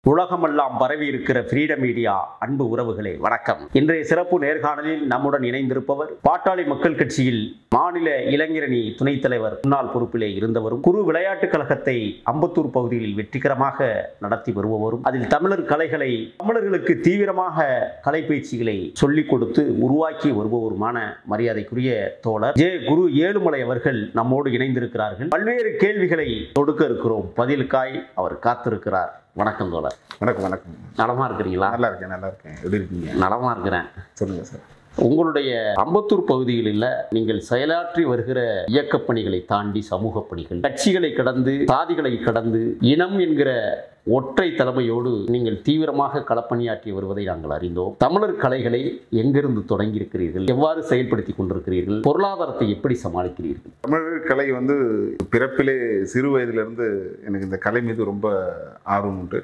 உலகமெல்லாம் பரவி இருக்கிற ஃப்ரீடம் மீடியா அன்பு உறவுகளே வணக்கம் இன்றைய சிறப்பு நேர்காணலில் நம்முடன் இணைந்திருப்பவர் பாட்டாளி மக்கள் கட்சியில் மாநில இளைஞரணி துணைத் தலைவர் முன்னாள் பொறுப்பிலே இருந்தவரும் குரு விளையாட்டுக் கழகத்தை அம்பத்தூர் பகுதியில் வெற்றிகரமாக நடத்தி வருபவரும் அதில் தமிழர் கலைகளை தமிழர்களுக்கு தீவிரமாக கலை பயிற்சிகளை சொல்லிக் கொடுத்து உருவாக்கி வருபவருமான மரியாதைக்குரிய தோழர் ஜே குரு ஏழுமலை அவர்கள் நம்மோடு இணைந்திருக்கிறார்கள் பல்வேறு கேள்விகளை தொடுக்க இருக்கிறோம் பதிலுக்காய் அவர் காத்திருக்கிறார் வணக்கம் தோழர் வணக்கம் வணக்கம் நலமா இருக்கிறீங்களா நல்லா இருக்கேன் நல்லா இருக்கேன் எப்படி இருக்கீங்க நலமா இருக்கிறேன் சொல்லுங்க சார் உங்களுடைய அம்பத்தூர் பகுதியில் இல்ல நீங்கள் செயலாற்றி வருகிற இயக்கப் பணிகளை தாண்டி சமூக பணிகள் கட்சிகளை கடந்து சாதிகளை கடந்து இனம் என்கிற ஒற்றை தலைமையோடு நீங்கள் தீவிரமாக களப்பணியாற்றி வருவதை நாங்கள் அறிந்தோம் தமிழர் கலைகளை எங்கிருந்து தொடங்கி இருக்கிறீர்கள் எவ்வாறு செயல்படுத்தி கொண்டிருக்கிறீர்கள் பொருளாதாரத்தை எப்படி சமாளிக்கிறீர்கள் தமிழ் கலை வந்து பிறப்பிலே சிறு வயதிலிருந்து எனக்கு இந்த கலை மீது ரொம்ப ஆர்வம் உண்டு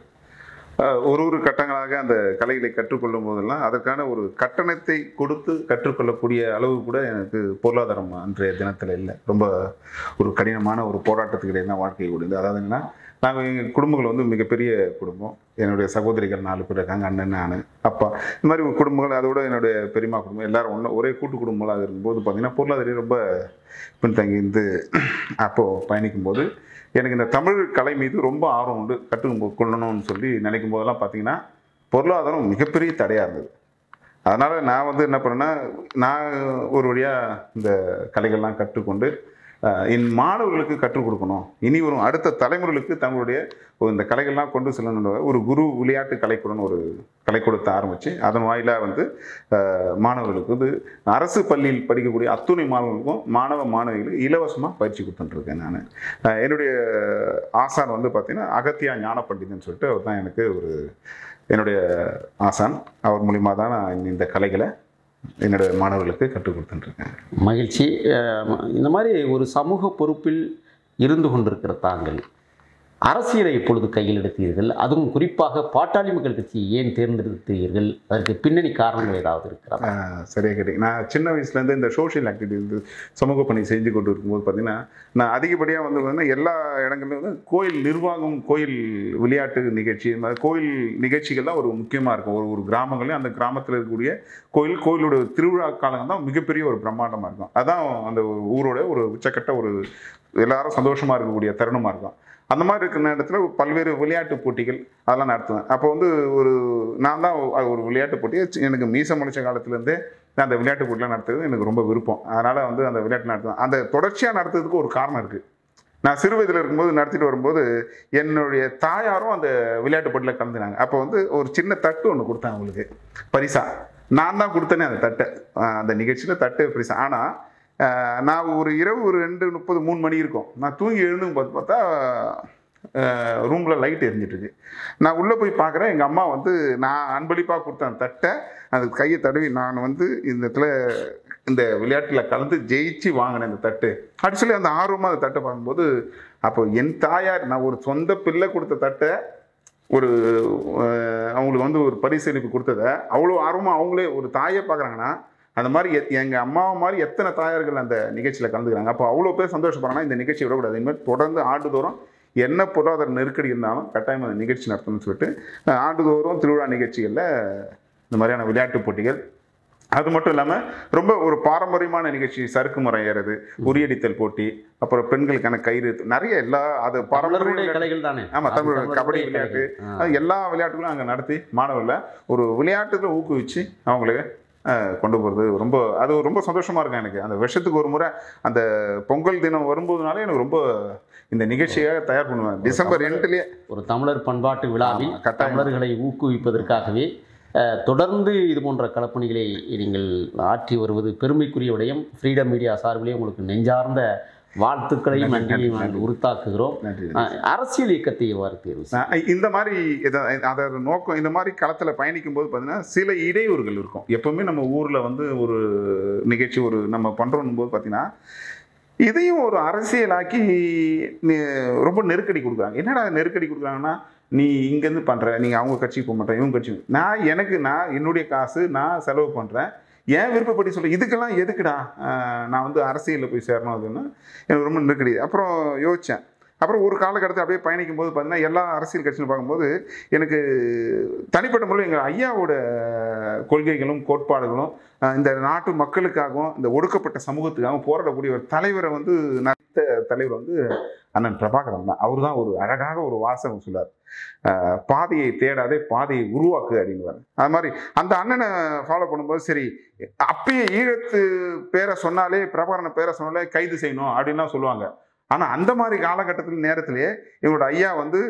அஹ் ஒரு ஒரு கட்டங்களாக அந்த கலைகளை கற்றுக்கொள்ளும் போதெல்லாம் அதற்கான ஒரு கட்டணத்தை கொடுத்து கற்றுக்கொள்ளக்கூடிய அளவு கூட எனக்கு பொருளாதாரம் அன்றைய தினத்தில் இல்லை ரொம்ப ஒரு கடினமான ஒரு போராட்டத்துக்கு இடையே தான் வாழ்க்கை ஓடுது அதாவது என்னன்னா நாங்கள் எங்கள் குடும்பங்கள் வந்து மிகப்பெரிய குடும்பம் என்னுடைய சகோதரிகள் நாலு பேர் இருக்காங்க அண்ணன் நான் அப்பா இந்த மாதிரி குடும்பங்கள் அதோட என்னுடைய பெரியம்மா குடும்பம் எல்லாரும் ஒன்று ஒரே கூட்டு குடும்பங்களாக இருக்கும்போது பார்த்தீங்கன்னா பொருளாதாரம் ரொம்ப பின்தங்கி இருந்து அப்போது பயணிக்கும்போது எனக்கு இந்த தமிழ் கலை மீது ரொம்ப ஆர்வம் உண்டு கற்று கொள்ளணும்னு சொல்லி நினைக்கும் போதெல்லாம் பார்த்தீங்கன்னா பொருளாதாரம் மிகப்பெரிய தடையாக இருந்தது அதனால் நான் வந்து என்ன பண்ணேன்னா நான் ஒரு வழியாக இந்த கலைகள்லாம் கற்றுக்கொண்டு அஹ், என் மாணவர்களுக்கு கற்றுக் கொடுக்கணும் இனி வரும் அடுத்த தலைமுறைகளுக்கு தங்களுடைய ஒரு இந்த கலைகள்லாம் கொண்டு செல்லணும் ஒரு குரு விளையாட்டு கலைக்கூடன்னு ஒரு கலைக்கூடத்தை ஆரம்பித்து அதன் வாயிலாக வந்து அஹ், மாணவர்களுக்கு வந்து அரசு பள்ளியில் படிக்கக்கூடிய அத்துணை மாணவர்களுக்கும் மாணவ மாணவிகளுக்கு இலவசமாக பயிற்சி கொடுத்துட்டுருக்கேன் நான் அஹ் என்னுடைய ஆசான் வந்து பார்த்தீங்கன்னா அகத்தியா ஞான பண்டிதன் சொல்லிட்டு அவர் தான் எனக்கு ஒரு என்னுடைய ஆசான் அவர் மூலிமா தான் நான் இந்த கலைகளை என்னுடைய மாணவர்களுக்கு கற்றுக் கொடுத்துட்டுருக்கேன் மகிழ்ச்சி அஹ், இந்த மாதிரி ஒரு சமூக பொறுப்பில் இருந்து கொண்டிருக்கிற தாங்கள் அரசியலை இப்பொழுது கையில் எடுத்தீர்கள் அதுவும் குறிப்பாக பாட்டாளி மக்கள் கட்சியை ஏன் தேர்ந்தெடுத்தீர்கள் அதற்கு பின்னணி காரணங்கள் ஏதாவது இருக்கிறதா ஆஹ் சரியா கேட்டீங்க நான் சின்ன வயசுலேருந்து இந்த சோஷியல் ஆக்டிவிட்டி வந்து சமூக பணி செஞ்சு கொண்டு இருக்கும்போது பார்த்தீங்கன்னா நான் அதிகப்படியாக வந்து பார்த்தீங்கன்னா எல்லா இடங்கள்லையும் வந்து கோயில் நிர்வாகம் கோயில் விளையாட்டு நிகழ்ச்சி இந்த மாதிரி கோயில் நிகழ்ச்சிகள்லாம் ஒரு முக்கியமாக இருக்கும் ஒரு ஒரு கிராமங்களையும் அந்த கிராமத்தில் இருக்கக்கூடிய கோயில் கோயிலோட திருவிழா காலங்கள் தான் மிகப்பெரிய ஒரு பிரம்மாண்டமாக இருக்கும் அதான் அந்த ஒரு ஊரோட ஒரு உச்சக்கட்ட ஒரு எல்லாரும் சந்தோஷமாக இருக்கக்கூடிய தருணமாக இருக்கும் அந்த மாதிரி இருக்கிற நேரத்தில் பல்வேறு விளையாட்டு போட்டிகள் அதெல்லாம் நடத்துவேன் அப்போ வந்து ஒரு நான் தான் ஒரு- ஒரு விளையாட்டு போட்டி சி- எனக்கு மீச முடிச்ச காலத்துலேருந்தே நான் அந்த விளையாட்டு போட்டிலாம் நடத்துறது எனக்கு ரொம்ப விருப்பம் அதனால் வந்து அந்த விளையாட்டு நடத்துவேன் அந்த தொடர்ச்சியாக நடத்துறதுக்கு ஒரு காரணம் இருக்குது நான் சிறு வயதில் இருக்கும்போது நடத்திட்டு வரும்போது என்னுடைய தாயாரும் அந்த விளையாட்டு போட்டியில் கலந்துனாங்க அப்போ வந்து ஒரு சின்ன தட்டு ஒன்று கொடுத்தாங்க அவங்களுக்கு பரிசா நான் தான் கொடுத்தேனே அந்த தட்டை ஆஹ் அந்த நிகழ்ச்சியில் தட்டு பரிசா ஆனால் நான் ஒரு இரவு ஒரு ரெண்டு முப்பது மூணு மணி இருக்கும் நான் தூங்கி எழுந்து பார்த்து பார்த்தா ரூமில் லைட் எரிஞ்சிட்டு இருக்கு நான் உள்ளே போய் பார்க்குறேன் எங்கள் அம்மா வந்து நான் அன்பளிப்பாக கொடுத்த அந்த தட்டை அந்த கையை தடவி நான் வந்து இந்த இடத்துல இந்த விளையாட்டில் கலந்து ஜெயிச்சு வாங்கினேன் இந்த தட்டு அப்படி சொல்லி அந்த ஆர்வமாக அந்த தட்டை பார்க்கும்போது அப்போ என் தாயார் நான் ஒரு சொந்த பிள்ளை கொடுத்த தட்டை ஒரு அஹ், அவங்களுக்கு வந்து ஒரு பரிசளிப்பு கொடுத்ததை அவ்வளோ ஆர்வமாக அவங்களே ஒரு தாயை பார்க்குறாங்கன்னா அந்த மாதிரி எத்- எங்க அம்மாவை மாதிரி எத்தனை தாயார்கள் அந்த நிகழ்ச்சியில் கலந்துக்கிறாங்க அப்போ அவ்வளோ பேர் சந்தோஷப்படுறாங்கன்னா இந்த நிகழ்ச்சி விடக்கூடாது இனிமேல் தொடர்ந்து ஆண்டுதோறும் என்ன பொருளாதார நெருக்கடி இருந்தாலும் கட்டாயம் அந்த நிகழ்ச்சி நடத்தணும்னு சொல்லிட்டு அஹ், ஆண்டுதோறும் திருவிழா நிகழ்ச்சிகளில் இந்த மாதிரியான விளையாட்டு போட்டிகள் அது மட்டும் இல்லாமல் ரொம்ப ஒரு பாரம்பரியமான நிகழ்ச்சி சறுக்கு முறை ஏறது உரியடித்தல் போட்டி அப்புறம் பெண்களுக்கான கயிறு நிறைய எல்லா அது பாரம்பரிய தமிழர்களுடைய விளையாட்டு- கலைகள் தானே ஆமா, தமிழ் தமிழர்களுடைய கபடி விளையாட்டு. கலைகள். ஆ. அது எல்லா விளையாட்டுகளும் அங்கே நடத்தி மாணவர்களை ஒரு விளையாட்டுல ஊக்குவிச்சு அவங்களுக்கு அஹ், கொண்டு போகிறது ரொம்ப அது ரொம்ப சந்தோஷமா இருக்கும் எனக்கு அந்த வருஷத்துக்கு ஒரு முறை அந்த பொங்கல் தினம் வரும்போதுனாலே எனக்கு ரொம்ப இந்த நிகழ்ச்சியாக தயார் பண்ணுவேன் டிசம்பர் ரெண்டுலேயே ஒரு தமிழர் பண்பாட்டு விழாவில் ஆமா, கட்டாயம். தமிழர்களை ஊக்குவிப்பதற்காகவே அஹ், தொடர்ந்து இது போன்ற களப்பணிகளை நீங்கள் ஆற்றி வருவது பெருமைக்குரிய விடயம் ஃப்ரீடம் மீடியா சார்பிலே உங்களுக்கு நெஞ்சார்ந்த வாழ்த்துக்களையும் நன்றி, நன்றியையும் நன்றி. நாங்கள் உறுத்தாக்குகிறோம் நன்றி அஹ், அரசியல் இயக்கத்தை எவ்வாறு தேர்வு செய்ய நான் இந்த மாதிரி இதை அதோட நோக்கம் இந்த மாதிரி களத்தில் பயணிக்கும் போது பார்த்தீங்கன்னா சில இடையூறுகள் இருக்கும் எப்பவுமே நம்ம ஊரில் வந்து ஒரு நிகழ்ச்சி ஒரு நம்ம பண்ணுறோம் போது பார்த்தீங்கன்னா இதையும் ஒரு அரசியலாக்கி நி- ரொம்ப நெருக்கடி கொடுக்குறாங்க என்னடா நெருக்கடி கொடுக்குறாங்கன்னா நீ இங்கேருந்து பண்ணுற நீங்கள் அவங்க கட்சிக்கு போக மாட்டேன் இவங்க கட்சி நான் எனக்கு நான் என்னுடைய காசு நான் செலவு பண்ணுறேன் ஏன் விருப்பப்படி சொல்ல இதுக்கெல்லாம் எதுக்குடா ஆஹ் நான் வந்து அரசியலில் போய் சேரணும் அதுன்னா எனக்கு ரொம்ப நெருக்கடி அப்புறம் யோசித்தேன் அப்புறம் ஒரு காலகட்டத்தில் அப்படியே பயணிக்கும் போது பார்த்தீங்கன்னா எல்லா அரசியல் கட்சியும் பார்க்கும்போது எனக்கு தனிப்பட்ட முறையில் எங்கள் ஐயாவோட கொள்கைகளும் கோட்பாடுகளும் அஹ், இந்த நாட்டு மக்களுக்காகவும் இந்த ஒடுக்கப்பட்ட சமூகத்துக்காகவும் போராடக்கூடிய ஒரு தலைவரை வந்து நடித்த தலைவர் வந்து அண்ணன் பிரபாகரன் தான் அவர் தான் ஒரு அழகாக ஒரு வாசகம் சொல்லார் அஹ், பாதையை தேடாதே பாதையை உருவாக்கு அப்படின்னுவார் அது மாதிரி அந்த அண்ணனை ஃபாலோ பண்ணும்போது சரி அப்பயே ஈழத்து பேரை சொன்னாலே பிரபாகரன் பேரை சொன்னாலே கைது செய்யணும் அப்படின்லாம் சொல்லுவாங்க ஆனால் அந்த மாதிரி காலகட்டத்தில் நேரத்திலேயே எங்களோட ஐயா வந்து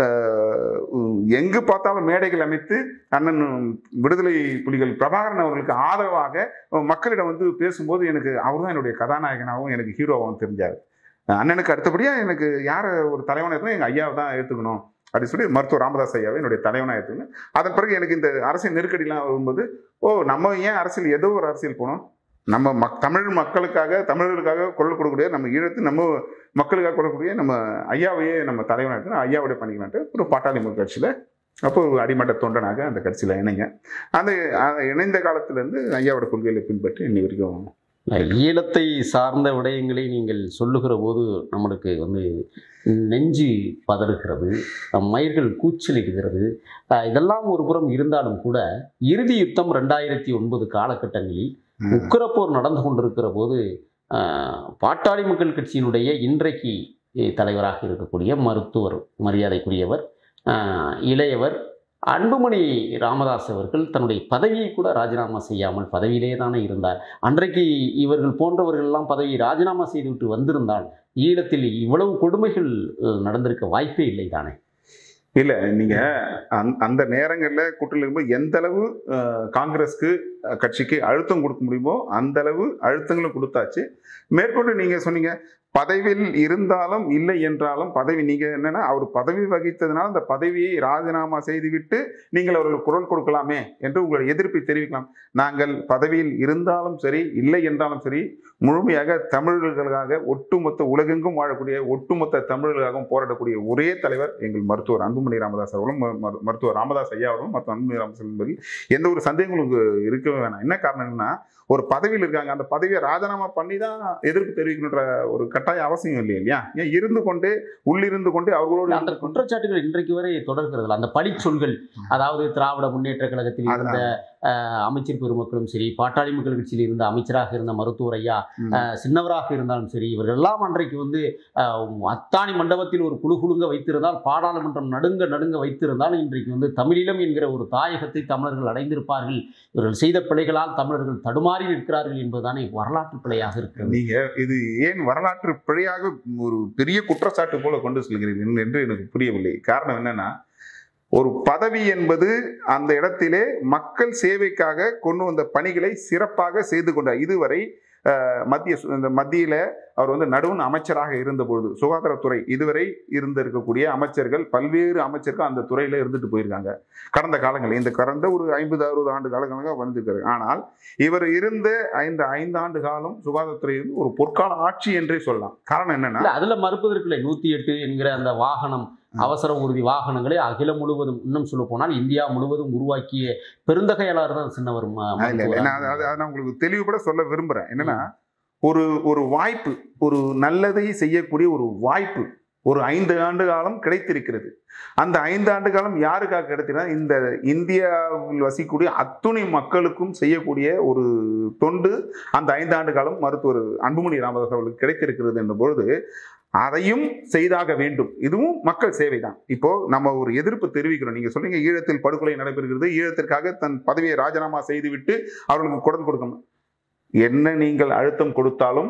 அஹ், எங்கு பார்த்தாலும் மேடைகள் அமைத்து அண்ணன் விடுதலை புலிகள் பிரபாகரன் அவர்களுக்கு ஆதரவாக மக்களிடம் வந்து பேசும்போது எனக்கு அவர் தான் என்னுடைய கதாநாயகனாகவும் எனக்கு ஹீரோவாகவும் தெரிஞ்சார் அண்ணனுக்கு அடுத்தபடியாக எனக்கு யார் ஒரு தலைவனாக இருக்கணும் எங்கள் ஐயாவை தான் எடுத்துக்கணும் அப்படின்னு சொல்லி மருத்துவர் ராமதாஸ் ஐயாவை என்னுடைய தலைவனாக எடுத்துக்கணும் அதன் பிறகு எனக்கு இந்த அரசியல் நெருக்கடிலாம் வரும்போது ஓ நம்ம ஏன் அரசியல் ஏதோ ஒரு அரசியல் போனோம் நம்ம மக் தமிழ் மக்களுக்காக தமிழர்களுக்காக குரல் கொடுக்கக்கூடிய நம்ம ஈழத்து நம்ம மக்களுக்காக கொடுக்கக்கூடிய நம்ம ஐயாவையே நம்ம தலைவனாக எடுத்து ஐயாவுடைய பண்ணிக்கலான்ட்டு ஒரு பாட்டாளி மக்கள் கட்சியில் அப்போ ஒரு அடிமட்ட தொண்டனாக அந்த கட்சியில் இணைங்க அந்த அந்த இணைந்த காலத்துலேருந்து ஐயாவோட கொள்கைகளை பின்பற்றி இன்னி வரைக்கும் ஈழத்தை சார்ந்த விடயங்களை நீங்கள் சொல்லுகிற போது நம்மளுக்கு வந்து நெஞ்சு பதறுகிறது மயிர்கள் கூச்சலிடுகிறது அஹ் இதெல்லாம் ஒரு புறம் இருந்தாலும் கூட இறுதி யுத்தம் ரெண்டாயிரத்தி ஒன்பது காலகட்டங்களில் ம், உக்கிரப்போர் நடந்து கொண்டிருக்கிற போது அஹ், பாட்டாளி மக்கள் கட்சியினுடைய இன்றைக்கு அஹ், தலைவராக இருக்கக்கூடிய மருத்துவர் மரியாதைக்குரியவர் அஹ், இளையவர் அன்புமணி ராமதாஸ் அவர்கள் தன்னுடைய பதவியை கூட ராஜினாமா செய்யாமல் பதவியிலே தானே இருந்தார் அன்றைக்கு இவர்கள் போன்றவர்கள் எல்லாம் பதவியை ராஜினாமா செய்துவிட்டு வந்திருந்தால் ஈழத்தில் இவ்வளவு கொடுமைகள் அஹ், நடந்திருக்க வாய்ப்பே இல்லை தானே இல்ல நீங்க அந்த- அந்த நேரங்கள்ல கூட்டத்தில் இருக்கும்போது எந்த அளவு அஹ், காங்கிரஸ்க்கு அஹ், கட்சிக்கு அழுத்தம் கொடுக்க முடியுமோ அந்த அளவு அழுத்தங்களும் கொடுத்தாச்சு மேற்கொண்டு நீங்க சொன்னீங்க பதவியில் இருந்தாலும் இல்லை என்றாலும் பதவி நீங்க என்னன்னா அவர் பதவி வகித்ததுனால அந்த பதவியை ராஜினாமா செய்துவிட்டு நீங்கள் அவர்களுக்கு குரல் கொடுக்கலாமே என்று உங்கள் எதிர்ப்பை தெரிவிக்கலாம் நாங்கள் பதவியில் இருந்தாலும் சரி இல்லை என்றாலும் சரி முழுமையாக தமிழர்களுக்காக ஒட்டுமொத்த உலகெங்கும் வாழக்கூடிய ஒட்டுமொத்த தமிழர்களுக்காகவும் போராடக்கூடிய ஒரே தலைவர் எங்கள் மருத்துவர் அன்புமணி ராமதாஸ் அவர்களும் ம- மரு- மருத்துவர் ராமதாஸ் ஐயா அவர்களும் மற்றும் அன்புமணி ராமதாஸ் என்பதில் எந்த ஒரு சந்தேகங்களும் உங்களுக்கு இருக்கவே வேணாம் என்ன காரணம்னா ஒரு பதவியில் இருக்காங்க அந்த பதவியை ராஜினாமா பண்ணி தான் எதிர்ப்பு தெரிவிக்கணுன்ற ஒரு கட்டாய அவசியம் இல்லை இல்லையா ஏன் இருந்து கொண்டே உள்ளிருந்து கொண்டே அவர்களோடு அந்த இருந்து கொண்டு- குற்றச்சாட்டுகள் இன்றைக்கு வரை தொடர்கிறது அந்த பழிச்சொல்கள் அதாவது திராவிட முன்னேற்ற கழகத்தில் இருந்த அஹ், அமைச்சர் பெருமக்களும் சரி பாட்டாளி மக்கள் கட்சியில் இருந்த அமைச்சராக இருந்த மருத்துவர் ஐயா ம். அஹ், சின்னவராக இருந்தாலும் சரி இவர்கள் எல்லாம் அன்றைக்கு வந்து அஹ், அத்தானி மண்டபத்தில் ஒரு குழு குழுங்க வைத்திருந்தால் பாராளுமன்றம் நடுங்க நடுங்க வைத்திருந்தால் இன்றைக்கு வந்து தமிழீழம் என்கிற ஒரு தாயகத்தை தமிழர்கள் அடைந்திருப்பார்கள் இவர்கள் செய்த பிழைகளால் தமிழர்கள் தடுமாறி நிற்கிறார்கள் என்பதுதானே வரலாற்று பிழையாக இருக்கிறது நீங்க இது ஏன் வரலாற்று பிழையாக ஒரு பெரிய குற்றச்சாட்டு போல கொண்டு செல்கிறீர்கள் என்று எனக்கு புரியவில்லை காரணம் என்னன்னா ஒரு பதவி என்பது அந்த இடத்திலே மக்கள் சேவைக்காக கொண்டு வந்த பணிகளை சிறப்பாக செய்து கொண்டார் இதுவரை அஹ், மத்திய சு- இந்த மத்தியில அவர் வந்து நடுவண் அமைச்சராக இருந்த பொழுது சுகாதாரத்துறை இதுவரை இருந்திருக்கக்கூடிய அமைச்சர்கள் பல்வேறு அமைச்சர்கள் அந்த துறையில இருந்துட்டு போயிருக்காங்க கடந்த காலங்களில் இந்த கடந்த ஒரு ஐம்பது அறுபது ஆண்டு காலங்களாக வந்திருக்காரு ஆனால் இவர் இருந்த ஐந்து ஐந்து ஆண்டு காலம் சுகாதாரத்துறை வந்து ஒரு பொற்கால ஆட்சி என்றே சொல்லலாம் காரணம் என்னன்னா இல்ல அதுல மறுப்பதற்கில்லை நூத்தி எட்டு என்கிற அந்த வாகனம் அவசர ஊர்தி வாகனங்களை அகிலம் முழுவதும் இன்னும் சொல்ல போனால் இந்தியா முழுவதும் உருவாக்கிய பெருந்தகையாளர் தான் சின்னவர் ம- ஆ, இல்ல, இல்ல. மருத்துவர். நான் அதை- அதை நான் உங்களுக்கு தெளிவுபட சொல்ல விரும்புறேன் என்னன்னா ஒரு ஒரு வாய்ப்பு ஒரு நல்லதை செய்யக்கூடிய ஒரு வாய்ப்பு ஒரு ஐந்து ஆண்டு காலம் கிடைத்திருக்கிறது அந்த ஐந்து ஆண்டு காலம் யாருக்காக கிடைத்தினா இந்த இந்தியாவில் வசிக்கக்கூடிய அத்துணை மக்களுக்கும் செய்யக்கூடிய ஒரு தொண்டு அந்த ஐந்து ஆண்டு காலம் மருத்துவர் அன்புமணி ராமதாஸ் அவர்களுக்கு கிடைத்திருக்கிறது என்ற பொழுது அதையும் செய்தாக வேண்டும் இதுவும் மக்கள் சேவை தான் இப்போ நம்ம ஒரு எதிர்ப்பு தெரிவிக்கிறோம் நீங்க சொன்னீங்க ஈழத்தில் படுகொலை நடைபெறுகிறது ஈழத்திற்காக தன் பதவியை ராஜினாமா செய்துவிட்டு அவர்களுக்கு குரல் கொடுக்கணும் என்ன நீங்கள் அழுத்தம் கொடுத்தாலும்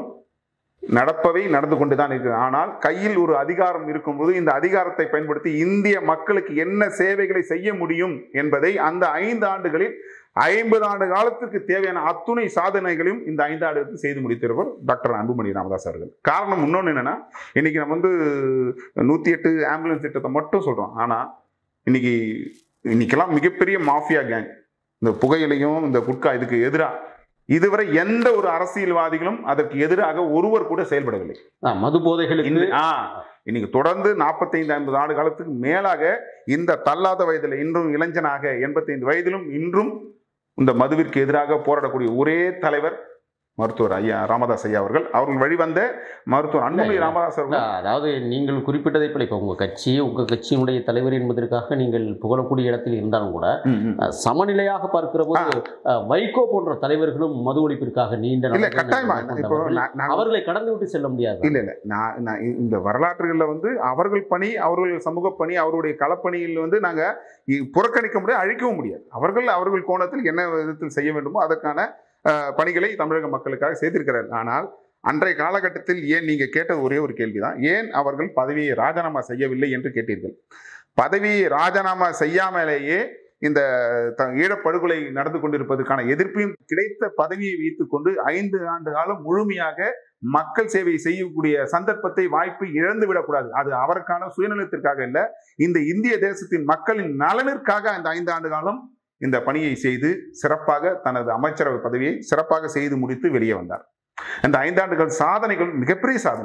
நடப்பவை நடந்து கொண்டு தான் இருக்குது ஆனால் கையில் ஒரு அதிகாரம் இருக்கும்போது இந்த அதிகாரத்தை பயன்படுத்தி இந்திய மக்களுக்கு என்ன சேவைகளை செய்ய முடியும் என்பதை அந்த ஐந்து ஆண்டுகளில் ஐம்பது ஆண்டு காலத்திற்கு தேவையான அத்துணை சாதனைகளையும் இந்த ஐந்து ஆண்டுகளுக்கு செய்து முடித்திருப்பவர் டாக்டர் அன்புமணி ராமதாஸ் அவர்கள் காரணம் இன்னொன்று என்னன்னா இன்னைக்கு நம்ம வந்து நூற்றி எட்டு ஆம்புலன்ஸ் திட்டத்தை மட்டும் சொல்கிறோம் ஆனால் இன்னைக்கு இன்னைக்கெல்லாம் மிகப்பெரிய மாஃபியா கேங் இந்த புகையிலையும் இந்த குட்கா இதுக்கு எதிராக இதுவரை எந்த ஒரு அரசியல்வாதிகளும் அதற்கு எதிராக ஒருவர் கூட செயல்படவில்லை ஆ, மது போதைகளுக்கு இந்த- ஆ, இன்னைக்கு தொடர்ந்து 45 ஐம்பது ஆண்டு காலத்துக்கு மேலாக இந்த தள்ளாத வயதில் இன்றும் இளைஞனாக எண்பத்தைந்து வயதிலும் இன்றும் இந்த மதுவிற்கு எதிராக போராடக்கூடிய ஒரே தலைவர் மருத்துவர் ஐயா ராமதாஸ் ஐயா அவர்கள் அவர்கள் வழிவந்த மருத்துவர் அன்புமணி இல்ல, ராமதாஸ் இல்ல, அவர்கள் அதாவது நீங்கள் குறிப்பிட்டதை போல இப்போ உங்கள் கட்சி உங்கள் கட்சியினுடைய தலைவர் என்பதற்காக நீங்கள் புகழக்கூடிய இடத்தில் இருந்தாலும் கூட ம், ம். அஹ், சமநிலையாக பார்க்கிற போது அஹ், வைகோ போன்ற தலைவர்களும் மது ஒழிப்பிற்காக நீண்ட இல்ல நடைபயணம் கட்டாயமா இப்போ மேற்கொண்டவர்கள். நான் நான் அவர்களை கடந்து விட்டு செல்ல முடியாது இல்ல இல்ல நான் நான் இ- இந்த வரலாற்றுகளில் வந்து அவர்கள் பணி அவர்கள் சமூக பணி அவருடைய களப்பணியில் வந்து நாங்க இ- புறக்கணிக்க முடியாது அழிக்கவும் முடியாது அவர்கள் அவர்கள் கோணத்தில் என்ன விதத்தில் செய்ய வேண்டுமோ அதற்கான அஹ், பணிகளை தமிழக மக்களுக்காக செய்திருக்கிறார் ஆனால் அன்றைய காலகட்டத்தில் ஏன் நீங்க கேட்டது ஒரே ஒரு கேள்விதான் ஏன் அவர்கள் பதவியை ராஜினாமா செய்யவில்லை என்று கேட்டீர்கள் பதவியை ராஜினாமா செய்யாமலேயே இந்த த- ஈழப்படுகொலை நடந்து கொண்டிருப்பதற்கான எதிர்ப்பையும் கிடைத்த பதவியை வைத்துக்கொண்டு ஐந்து ஆண்டு காலம் முழுமையாக மக்கள் சேவை செய்யக்கூடிய சந்தர்ப்பத்தை வாய்ப்பு இழந்து விடக்கூடாது அது அவருக்கான சுயநலத்திற்காக இல்ல இந்த இந்திய தேசத்தின் மக்களின் நலனிற்காக அந்த ஐந்து ஆண்டு காலம் இந்த பணியை செய்து சிறப்பாக தனது அமைச்சரவை பதவியை சிறப்பாக செய்து முடித்து வெளியே வந்தார் அந்த ஐந்தாண்டுகள் சாதனைகள் மிகப்பெரிய சாதனை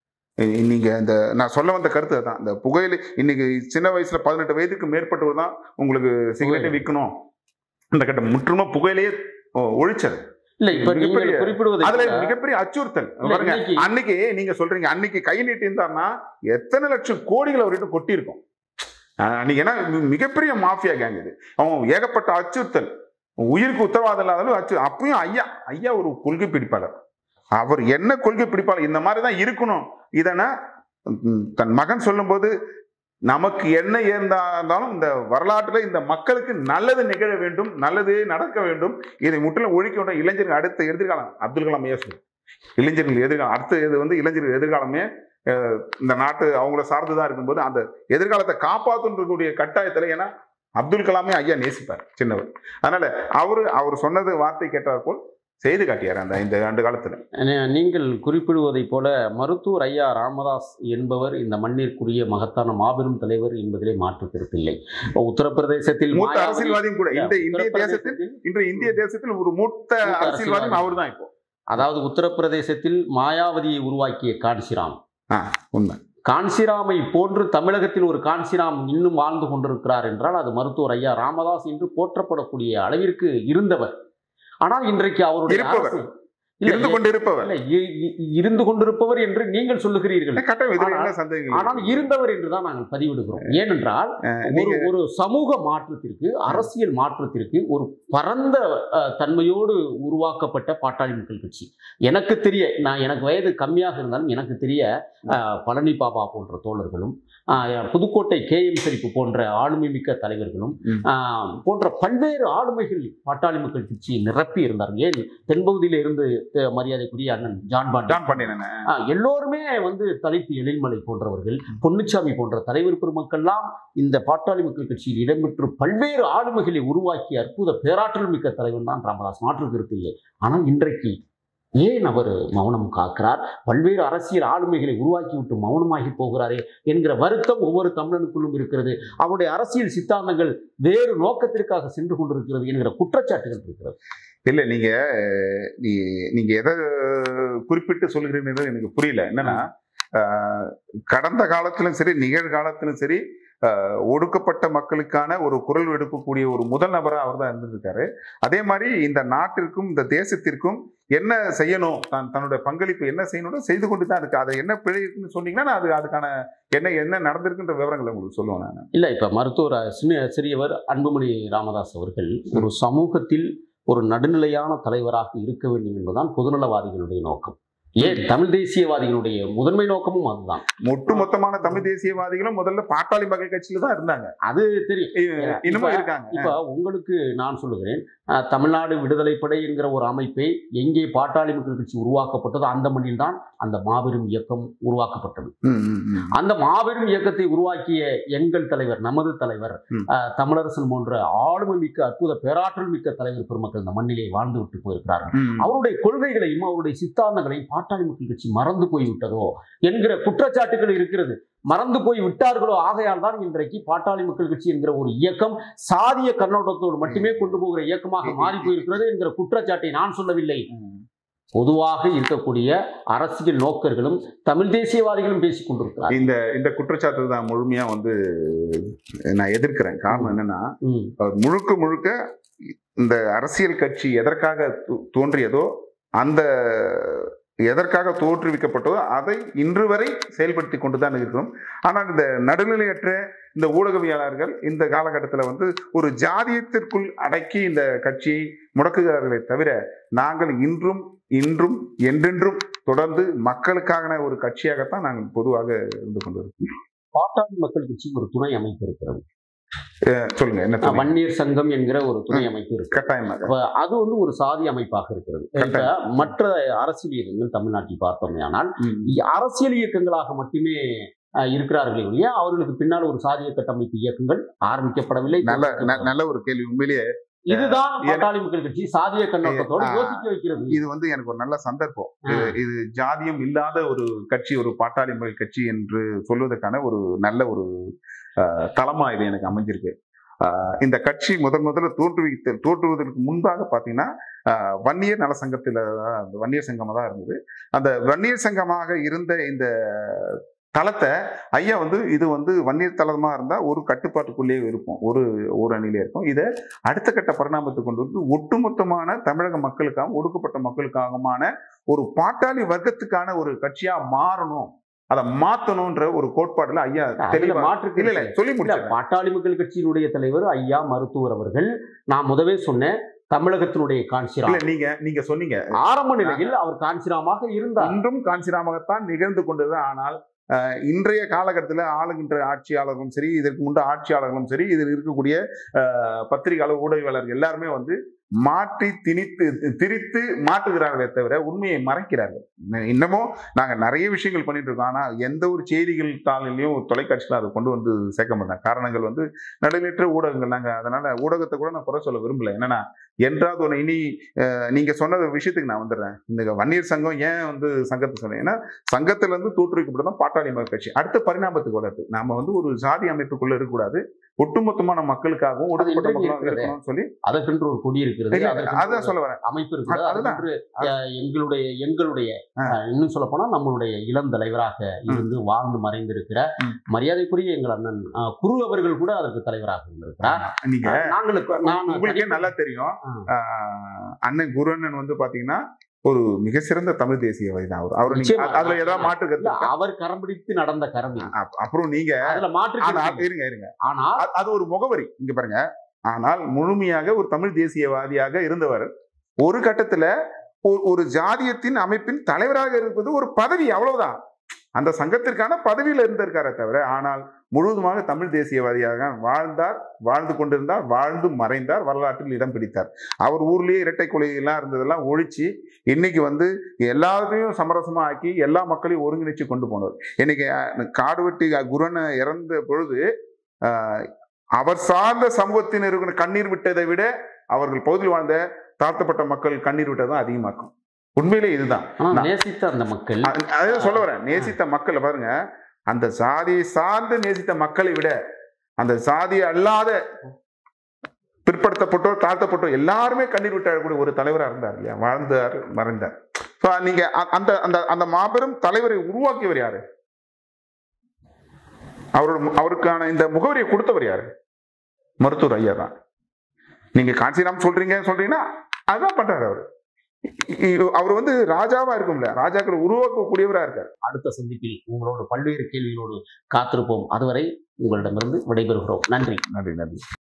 இ- நீங்க இந்த நான் சொல்ல வந்த கருத்து தான் இந்த புகையிலை இன்னைக்கு சின்ன வயசுல பதினெட்டு வயதுக்கு மேற்பட்டவர் தான் உங்களுக்கு சிகரெட்டை விற்கணும் இந்த கட்டம் முற்றுமா புகையிலேயே ஒ- ஒழிச்சது இல்ல இப்ப நீங்கள் மிகப்பெரிய- குறிப்பிடுவதை அதுல போல, மிகப்பெரிய அச்சுறுத்தல் இல்ல, பாருங்க இன்னைக்கு- அன்னைக்கு நீங்க சொல்றீங்க அன்னைக்கு கை நீட்டி இருந்தாருன்னா எத்தனை லட்சம் கோடிகள் அவர்கிட்ட கொட்டி இருக்கும் அன்னைக்கு ஏன்னா மி- மிகப்பெரிய மாஃபியா கேங் இது அவன் ஏகப்பட்ட அச்சுறுத்தல் உயிருக்கு உத்தரவாதம் இல்லாதாலும் அச்சு அப்பயும் ஐயா ஐயா ஒரு கொள்கை பிடிப்பாளர் அவர் என்ன கொள்கை பிடிப்பாளர் இந்த மாதிரி தான் இருக்கணும் இதனா ம், தன் மகன் சொல்லும்போது நமக்கு என்ன இருந்தாலும் இந்த வரலாற்றுல இந்த மக்களுக்கு நல்லது நிகழ வேண்டும் நல்லது நடக்க வேண்டும் இதை முற்றிலும் ஒழிக்க வேண்டும் இளைஞர்கள் அடுத்த எதிர்காலம் அப்துல் கலாம் ஐயா சொல்லு இளைஞர்கள் எதிர்காலம் அடுத்த இது வந்து இளைஞர்கள் எதிர்காலமே அஹ், இந்த நாட்டு அவங்கள சார்ந்துதான் இருக்கும்போது அந்த எதிர்காலத்தை காப்பாற்றக்கூடிய கட்டாயத்துல ஏன்னா அப்துல் கலாமே ஐயா நேசிப்பார் சின்னவர் அதனால அவரு அவர் சொன்னது வார்த்தை கேட்டார் போல் செய்து காட்டியார் அந்த ஐந்து ஆண்டு காலத்துல அஹ், நீங்கள் குறிப்பிடுவதைப் போல மருத்துவர் ஐயா ராமதாஸ் என்பவர் இந்த மண்ணிற்குரிய மகத்தான மாபெரும் தலைவர் என்பதிலே மாற்று கருத்தில்லை இப்ப உத்தரப்பிரதேசத்தில் மூத்த மாயாவதி- அரசியல்வாதியும் கூட இந்த இந்திய தேசத்தில் உத்தரப்பிரதேசத்தில் இன்று இந்திய தேசத்தில் ஒரு மூத்த மூத்த அரசியல்வாதியும் அரசியல்வாதி. அவர்தான் இப்போ அதாவது உத்தரப்பிரதேசத்தில் மாயாவதியை உருவாக்கிய கான்சிராம் ஆ, உண்மை கான்சிராமை போன்று தமிழகத்தில் ஒரு கான்சிராம் இன்னும் வாழ்ந்து கொண்டிருக்கிறார் என்றால் அது மருத்துவர் ஐயா ராமதாஸ் என்று போற்றப்படக்கூடிய அளவிற்கு இருந்தவர் ஆனால் இன்றைக்கு அவருடைய இருப்பவர். அரசு- இல்லை, இருந்து கொண்டிருப்பவர் இல்லை, இ- இ- இருந்து கொண்டிருப்பவர் என்று நீங்கள் சொல்லுகிறீர்கள் கட்டம் இதுல ஆனால்- என்ன சந்தேகம் ஆனால் இல்லை. இருந்தவர் என்றுதான் நாங்கள் பதிவிடுகிறோம் ஏனென்றால் அஹ், ஒரு நீங்க ஒரு சமூக மாற்றத்திற்கு அரசியல் மாற்றத்திற்கு ஒரு பரந்த அஹ், தன்மையோடு உருவாக்கப்பட்ட பாட்டாளி மக்கள் கட்சி எனக்கு தெரிய நான் எனக்கு வயது கம்மியாக இருந்தாலும் எனக்கு தெரிய அஹ், பழனி பாபா போன்ற தோழர்களும் அஹ், புதுக்கோட்டை கே எம் சரிப்பு போன்ற ஆளுமை மிக்க தலைவர்களும் ம். அஹ், போன்ற பல்வேறு ஆளுமைகள் பாட்டாளி மக்கள் கட்சியை நிரப்பி இருந்தார்கள் ஏன் தென்பகுதியில இருந்து அஹ், மரியாதைக்குரிய அண்ணன் ஜான் பாண்டி ஜான் பண்ணினேன் ஆ, எல்லோருமே வந்து தலைப்பு எழில்மலை போன்றவர்கள் பொன்னுச்சாமி போன்ற தலைவர் பெருமக்கள்லாம் இந்த பாட்டாளி மக்கள் கட்சியில் இடம்பெற்று பல்வேறு ஆளுமைகளை உருவாக்கிய அற்புத பேராற்றல் மிக்க தலைவன் தான் ராமதாஸ் மாற்று கருத்து இல்லை ஆனால் இன்றைக்கு ஏன் அவர் மௌனம் காக்கிறார் பல்வேறு அரசியல் ஆளுமைகளை உருவாக்கிவிட்டு மௌனமாகி போகிறாரே என்கிற வருத்தம் ஒவ்வொரு தமிழனுக்குள்ளும் இருக்கிறது அவருடைய அரசியல் சித்தாந்தங்கள் வேறு நோக்கத்திற்காக சென்று கொண்டிருக்கிறது என்கிற குற்றச்சாட்டுகள் இருக்கிறது இல்ல நீங்க அஹ், நீ நீங்க எதை குறிப்பிட்டு சொல்கிறீங்கன்றது எனக்கு புரியல என்னன்னா அஹ், கடந்த காலத்திலும் சரி நிகழ்காலத்திலும் சரி அஹ், ஒடுக்கப்பட்ட மக்களுக்கான ஒரு குரல் எடுக்கக்கூடிய ஒரு முதல் நபராக அவர் தான் இருந்திருக்காரு அதே மாதிரி இந்த நாட்டிற்கும் இந்த தேசத்திற்கும் என்ன செய்யணும் தான் தன்னுடைய பங்களிப்பு என்ன செய்யணும் செய்து கொண்டு தான் இருக்கு அதை என்ன பிழை இருக்குன்னு சொன்னீங்கன்னா நான் அது அதுக்கான என்ன என்ன நடந்திருக்குன்ற விவரங்களை உங்களுக்கு சொல்லுவேன் நான் இல்லை இப்போ மருத்துவர் சின்ன சிறியவர் அன்புமணி ராமதாஸ் அவர்கள் ஒரு சமூகத்தில் ஒரு நடுநிலையான தலைவராக இருக்க வேண்டும் என்பதுதான் பொதுநலவாதிகளுடைய நோக்கம் ஏன் தமிழ் தேசியவாதிகளுடைய முதன்மை நோக்கமும் அதுதான் ஒட்டு மொத்தமான தமிழ் தேசியவாதிகளும் முதல்ல பாட்டாளி மக்கள் கட்சியில தான் இருந்தாங்க அது தெரியும் இ- இன்னமும் இப்ப- இருக்காங்க இப்போ உங்களுக்கு நான் சொல்லுகிறேன் அஹ், தமிழ்நாடு விடுதலை படை என்கிற ஒரு அமைப்பை எங்கே பாட்டாளி மக்கள் கட்சி உருவாக்கப்பட்டதோ அந்த மண்ணில் தான் அந்த மாபெரும் இயக்கம் உருவாக்கப்பட்டது ம், ம், ம். அந்த மாபெரும் இயக்கத்தை உருவாக்கிய எங்கள் தலைவர் நமது தலைவர் ம். அஹ், தமிழரசன் போன்ற ஆளுமை மிக்க அற்புத பேராற்றல் மிக்க தலைவர் பெருமக்கள் இந்த மண்ணிலே வாழ்ந்து விட்டு போயிருக்கிறார்கள் ம். அவருடைய கொள்கைகளையும் அவருடைய சித்தாந்தங்களையும் பாட்டாளி மக்கள் கட்சி மறந்து போய் விட்டதோ என்கிற குற்றச்சாட்டுகள் இருக்கிறது மறந்து போய் விட்டார்களோ ஆகையால் தான் இன்றைக்கு பாட்டாளி மக்கள் கட்சி என்கிற ஒரு இயக்கம் சாதிய கண்ணோட்டத்தோடு மட்டுமே கொண்டு போகிற இயக்கமாக மாறி போயிருக்கிறது என்கிற குற்றச்சாட்டை நான் சொல்லவில்லை ம். பொதுவாக இருக்கக்கூடிய அரசியல் நோக்கர்களும் தமிழ் தேசியவாதிகளும் பேசிக் கொண்டிருக்கிறார் இந்த இந்த குற்றச்சாட்டு தான் முழுமையா வந்து நான் எதிர்க்கிறேன் காரணம் என்னன்னா ம், அவர் முழுக்க முழுக்க இந்த அரசியல் கட்சி எதற்காக தோ- தோன்றியதோ அந்த எதற்காக தோற்றுவிக்கப்பட்டதோ அதை இன்று வரை செயல்படுத்தி கொண்டு தான் இருக்கிறோம் ஆனால் இந்த நடுநிலையற்ற இந்த ஊடகவியலாளர்கள் இந்த காலகட்டத்தில் வந்து ஒரு ஜாதியத்திற்குள் அடக்கி இந்த கட்சியை முடக்குகிறார்களே தவிர நாங்கள் இன்றும் இன்றும் என்றென்றும் தொடர்ந்து மக்களுக்கான ஒரு கட்சியாகத்தான் நாங்கள் பொதுவாக இருந்து கொண்டிருக்கோம் பாட்டாளி மக்கள் கட்சி ஒரு துணை அமைப்பு இருக்கிறது அஹ் சொல்லுங்க என்ன அஹ் சொல்லுங்க? வன்னியர் சங்கம் என்கிற ஒரு துணை அமைப்பு இருக்கு கட்டாயமாக அப்ப அது வந்து ஒரு சாதி அமைப்பாக இருக்கிறது இப்ப மற்ற அரசியல் இயக்கங்கள் தமிழ்நாட்டில் பார்த்தோமே ஆனால் ம். அரசியல் இயக்கங்களாக மட்டுமே அஹ், இருக்கிறார்களே ஒழிய அவர்களுக்கு பின்னால் ஒரு சாதிய கட்டமைப்பு இயக்கங்கள் ஆரம்பிக்கப்படவில்லை நல்ல ந- நல்ல ஒரு கேள்வி உண்மையிலேயே இதுதான் எனக்கு- பாட்டாளி மக்கள் கட்சி சாதிய கண்ணோட்டத்தோடு ஆ. யோசிக்க வைக்கிறது இது வந்து எனக்கு ஒரு நல்ல சந்தர்ப்பம் ஆ. இது- இது ஜாதியம் இல்லாத ஒரு கட்சி ஒரு பாட்டாளி மக்கள் கட்சி என்று சொல்வதற்கான ஒரு நல்ல ஒரு அஹ், தளமா இது எனக்கு அமைஞ்சிருக்கு அஹ், இந்த கட்சி முதன் முதல்ல தோற்றுவித்த தோற்றுவதற்கு முன்பாக பார்த்தீங்கன்னா அஹ், வன்னியர் நல சங்கத்தில் அந்த வன்னியர் சங்கமாக தான் இருந்தது அந்த வன்னியர் சங்கமாக இருந்த இந்த தளத்தை ஐயா வந்து இது வந்து வன்னியர் தளமா இருந்தா ஒரு கட்டுப்பாட்டுக்குள்ளேயே இருப்போம் ஒரு ஒரு அணிலே இருக்கும் இதை அடுத்த கட்ட பரிணாமத்துக்கு கொண்டு வந்து ஒட்டுமொத்தமான தமிழக மக்களுக்காகவும் ஒடுக்கப்பட்ட மக்களுக்காகமான ஒரு பாட்டாளி வர்க்கத்துக்கான ஒரு கட்சியா மாறணும் அதை மாத்தணும்ன்ற ஒரு கோட்பாடுல ஐயா அதுல தெளிவா மாற்று இல்ல இல்ல கருத்து சொல்லி இல்ல முடிச்சேன் பாட்டாளி மக்கள் கட்சியினுடைய தலைவர் ஐயா மருத்துவர் அவர்கள் நான் முதவே சொன்னேன் தமிழகத்தினுடைய இல்ல காஞ்சிராம் நீங்க நீங்க சொன்னீங்க ஆரம்ப நிலையில் அவர் காஞ்சிராமாக இருந்தார் இன்றும் காஞ்சிராமகத்தான் நிகழ்ந்து கொண்டது ஆனால் அஹ், இன்றைய காலகட்டத்தில் ஆளுகின்ற ஆட்சியாளர்களும் சரி இதற்கு முன்பு ஆட்சியாளர்களும் சரி இதில் இருக்கக்கூடிய அஹ், பத்திரிகையாளர் ஊடகவியலாளர்கள் எல்லாருமே வந்து மாற்றி திணித்து திரித்து மாற்றுகிறார்களே தவிர உண்மையை மறைக்கிறார்கள் இன்ன- இன்னமும் நாங்கள் நிறைய விஷயங்கள் பண்ணிட்டு இருக்கோம் ஆனால் எந்த ஒரு செய்திகள் தாளிலையும் தொலைக்காட்சியில் அதை கொண்டு வந்து சேர்க்க மாட்டாங்க காரணங்கள் வந்து நடுநிலையற்ற ஊடகங்கள் நாங்கள் அதனால ஊடகத்தை கூட நான் குறை சொல்ல விரும்பல என்னன்னா என்றாவது ஒன்று இனி அஹ், நீங்க சொன்ன விஷயத்துக்கு நான் வந்துடுறேன் இந்த வன்னியர் சங்கம் ஏன் வந்து சங்கத்தை சொன்னேன் ஏன்னா சங்கத்துல இருந்து தோற்றுவிக்கப்பட்டதான் பாட்டாளி மக்கள் கட்சி அடுத்த பரிணாமத்துக்கு வளருது நாம வந்து ஒரு சாதி அமைப்புக்குள்ள இருக்கக்கூடாது ஒட்டுமொத்தமான மக்களுக்காகவும் ஒடுக்கப்பட்ட இன்றைக்கு மக்களாகவும் இருக்கிறதே. இருக்கணும்னு சொல்லி அதற்கென்று ஒரு கொடி இருக்கிறது இல்ல, அதற்கென்று அதான் ஒரு சொல்ல வரேன் அமைப்பு இருக்கிறது அது- அதுதான். அதற்கென்று அஹ், எங்களுடைய எங்களுடைய ஆ. அஹ், இன்னும் சொல்ல போனா நம்மளுடைய இளம் தலைவராக இருந்து வாழ்ந்து மறைந்திருக்கிற ம். மரியாதைக்குரிய எங்கள் அண்ணன் அஹ், குரு அவர்கள் கூட அதற்கு தலைவராக இருந்திருக்கிறார் நீங்க அஹ், நாங்களுக்கு நான் உங்களுக்கே நல்லா தெரியும் ஆ. ஆஹ், அண்ணன் குருண்ணன் வந்து பாத்தீங்கன்னா ஒரு மிக சிறந்த தமிழ் தேசியவாதி தான் அவர் அவர் நீங்க நிச்சயமா. அதுல ஏதாவது மாற்று கருத்து இல்ல, இருக்கா? அவர் கரம் பிடித்து நடந்த கரவி அப்- அப்புறம் நீங்க அதுல மாற்று ஆனால் கருத்து இல்லை. இருங்க இருங்க ஆனால் அது- அது ஒரு முகவரி இங்க பாருங்க ஆனால் முழுமையாக ஒரு தமிழ் தேசியவாதியாக இருந்தவர் ஒரு கட்டத்துல ஒரு- ஒரு ஜாதியத்தின் அமைப்பின் தலைவராக இருப்பது ஒரு பதவி அவ்வளவுதான் அந்த சங்கத்திற்கான பதவியில இருந்திருக்காரே தவிர ஆனால் முழுவதுமாக தமிழ் தேசியவாதியாக வாழ்ந்தார் வாழ்ந்து கொண்டிருந்தார் வாழ்ந்து மறைந்தார் வரலாற்றில் இடம் பிடித்தார் அவர் ஊர்லயே இரட்டை கொலை எல்லாம் இருந்ததெல்லாம் ஒழிச்சு இன்னைக்கு வந்து எல்லாத்தையும் சமரசமா ஆக்கி எல்லா மக்களையும் ஒருங்கிணைச்சு கொண்டு போனவர் இன்னைக்கு அஹ், காடுவெட்டி குருன்னு இறந்த பொழுது ஆஹ், அவர் சார்ந்த சமூகத்தினர் கண்ணீர் விட்டதை விட அவர்கள் பகுதியில் வாழ்ந்த தாழ்த்தப்பட்ட மக்கள் கண்ணீர் விட்டதான் அதிகமாக்கும் உண்மையிலே இதுதான் ஆனா நான்- நேசித்த அந்த மக்கள் அ- அதான் சொல்ல வரேன் நேசித்த மக்களை பாருங்க அந்த சாதியை சார்ந்து நேசித்த மக்களை விட அந்த சாதி அல்லாத பிற்படுத்தப்பட்டோர் தாழ்த்தப்பட்டோர் எல்லாருமே கண்ணீர் விட்டாக்கூடிய ஒரு தலைவராக இருந்தார் இல்லையா வாழ்ந்தார் மறைந்தார் ஸோ நீங்க அ- அந்த அந்த அந்த மாபெரும் தலைவரை உருவாக்கியவர் யாரு அவரோட மு- அவருக்கான இந்த முகவரியை கொடுத்தவர் யாரு மருத்துவர் ஐயா தான் நீங்க காஞ்சிராம் சொல்றீங்க சொல்றீங்கன்னா அதான் பண்றாரு அவர் அவர் வந்து ராஜாவா இருக்கும்ல ராஜாக்களை உருவாக்கக்கூடியவரா இருக்கார் அடுத்த சந்திப்பில் உங்களோடு பல்வேறு கேள்விகளோடு காத்திருப்போம் அதுவரை உங்களிடமிருந்து விடைபெறுகிறோம் நன்றி நன்றி நன்றி